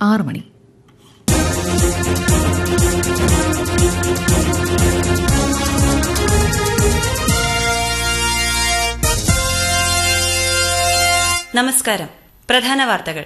ആറ് മണി നമസ്കാരം പ്രധാന വാർത്തകൾ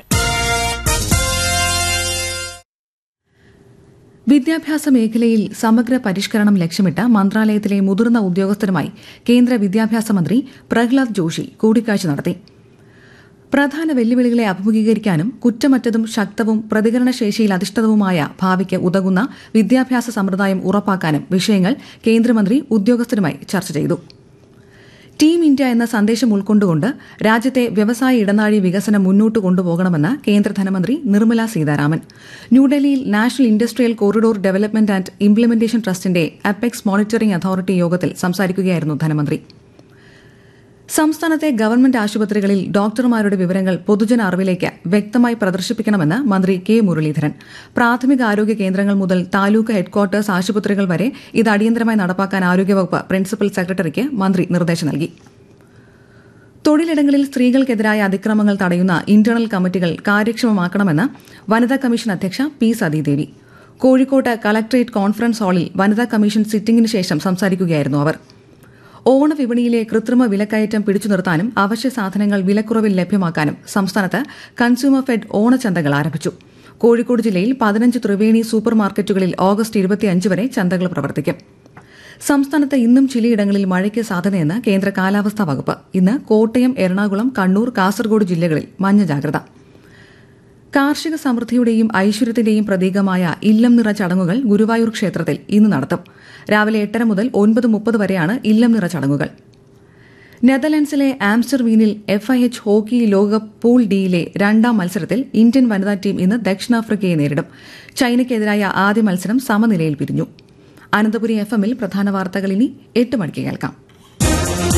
വിദ്യാഭ്യാസ മേഖലയിൽ സമഗ്ര പരിഷ്കരണം ലക്ഷ്യമിട്ട് മന്ത്രാലയത്തിലെ മുതിർന്ന ഉദ്യോഗസ്ഥരുമായി കേന്ദ്ര വിദ്യാഭ്യാസ മന്ത്രി പ്രഹ്ലാദ് ജോഷി കൂടിക്കാഴ്ച നടത്തി പ്രധാന വെല്ലുവിളികളെ അഭിമുഖീകരിക്കാനും കുറ്റമറ്റതും ശക്തവും പ്രതികരണശേഷിയിൽ അധിഷ്ഠിതവുമായ ഭാവിക്ക് ഉതകുന്ന വിദ്യാഭ്യാസ സമ്പ്രദായം ഉറപ്പാക്കാനും വിഷയങ്ങൾ കേന്ദ്രമന്ത്രി ഉദ്യോഗസ്ഥരുമായി ചർച്ച ചെയ്തു ടീം ഇന്ത്യ എന്ന സന്ദേശം ഉൾക്കൊണ്ടുകൊണ്ട് രാജ്യത്തെ വ്യവസായ ഇടനാഴി വികസനം മുന്നോട്ട് കൊണ്ടുപോകണമെന്ന് കേന്ദ്ര ധനമന്ത്രി നിർമ്മല സീതാരാമൻ ന്യൂഡൽഹിയിൽ national industrial corridor development and implementation ട്രസ്റ്റിന്റെ അപെക്സ് മോണിറ്ററിംഗ് അതോറിറ്റി യോഗത്തിൽ സംസാരിക്കുകയായിരുന്നു ധനമന്ത്രി സംസ്ഥാനത്തെ ഗവൺമെന്റ് ആശുപത്രികളിൽ ഡോക്ടർമാരുടെ വിവരങ്ങൾ പൊതുജന അറിവിലേക്ക് വ്യക്തമായി പ്രദർശിപ്പിക്കണമെന്ന് മന്ത്രി കെ മുരളീധരൻ പ്രാഥമിക ആരോഗ്യ കേന്ദ്രങ്ങൾ മുതൽ താലൂക്ക് ഹെഡ്ക്വാർട്ടേഴ്സ് ആശുപത്രികൾ വരെ ഇത് അടിയന്തരമായി നടപ്പാക്കാൻ ആരോഗ്യവകുപ്പ് പ്രിൻസിപ്പൽ സെക്രട്ടറിക്ക് മന്ത്രി നിർദ്ദേശം നൽകി തൊഴിലിടങ്ങളിൽ സ്ത്രീകൾക്കെതിരായ അതിക്രമങ്ങൾ തടയുന്ന ഇന്റേണൽ കമ്മിറ്റികൾ കാര്യക്ഷമമാക്കണമെന്ന് വനിതാ കമ്മീഷൻ അധ്യക്ഷ പി സതീദേവി കോഴിക്കോട്ട് കളക്ടറേറ്റ് കോൺഫറൻസ് ഹാളിൽ വനിതാ കമ്മീഷൻ സിറ്റിംഗിന് ശേഷം സംസാരിക്കുകയായിരുന്നു അവർ ഓണവിപണിയിലെ കൃത്രിമ വിലക്കയറ്റം പിടിച്ചു നിർത്താനും അവശ്യ സാധനങ്ങൾ വിലക്കുറവിൽ ലഭ്യമാക്കാനും സംസ്ഥാനത്ത് കൺസ്യൂമർ ഫെഡ് ഓണച്ചന്തകൾ ആരംഭിച്ചു കോഴിക്കോട് ജില്ലയിൽ പതിനഞ്ച് ത്രിവേണി സൂപ്പർ മാർക്കറ്റുകളിൽ ഓഗസ്റ്റ് ഇരുപത്തിയഞ്ച് വരെ ചന്തകൾ പ്രവർത്തിക്കും സംസ്ഥാനത്ത് ഇന്നും ചിലയിടങ്ങളിൽ മഴയ്ക്ക് സാധ്യതയെന്ന് കേന്ദ്ര കാലാവസ്ഥാ വകുപ്പ് ഇന്ന് കോട്ടയം എറണാകുളം കണ്ണൂർ കാസർഗോഡ് ജില്ലകളിൽ മഞ്ഞ ജാഗ്രത കാർഷിക സമൃദ്ധിയുടെയും ഐശ്വര്യത്തിന്റെയും പ്രതീകമായ ഇല്ലം നിറ ചടങ്ങുകൾ ഗുരുവായൂർ ക്ഷേത്രത്തിൽ ഇന്ന് നടത്തും രാവിലെ എട്ടര മുതൽ ഒൻപത് മുപ്പത് വരെയാണ് ഇല്ലം നിറ ചടങ്ങുകൾ നെതർലൻഡ്സിലെ ആംസ്റ്റർവീനിൽ എഫ് ഐ എച്ച് ഹോക്കി ലോകകപ്പ് പൂൾ ഡിയിലെ രണ്ടാം മത്സരത്തിൽ ഇന്ത്യൻ വനിതാ ടീം ഇന്ന് ദക്ഷിണാഫ്രിക്കയെ നേരിടും ചൈനയ്ക്കെതിരായ ആദ്യ മത്സരം സമനിലയിൽ പിരിഞ്ഞു അനന്തപുരി എഫ് എമ്മിൽ പ്രധാന വാർത്തകൾ ഇനി എട്ട് മണിക്ക് കേൾക്കാം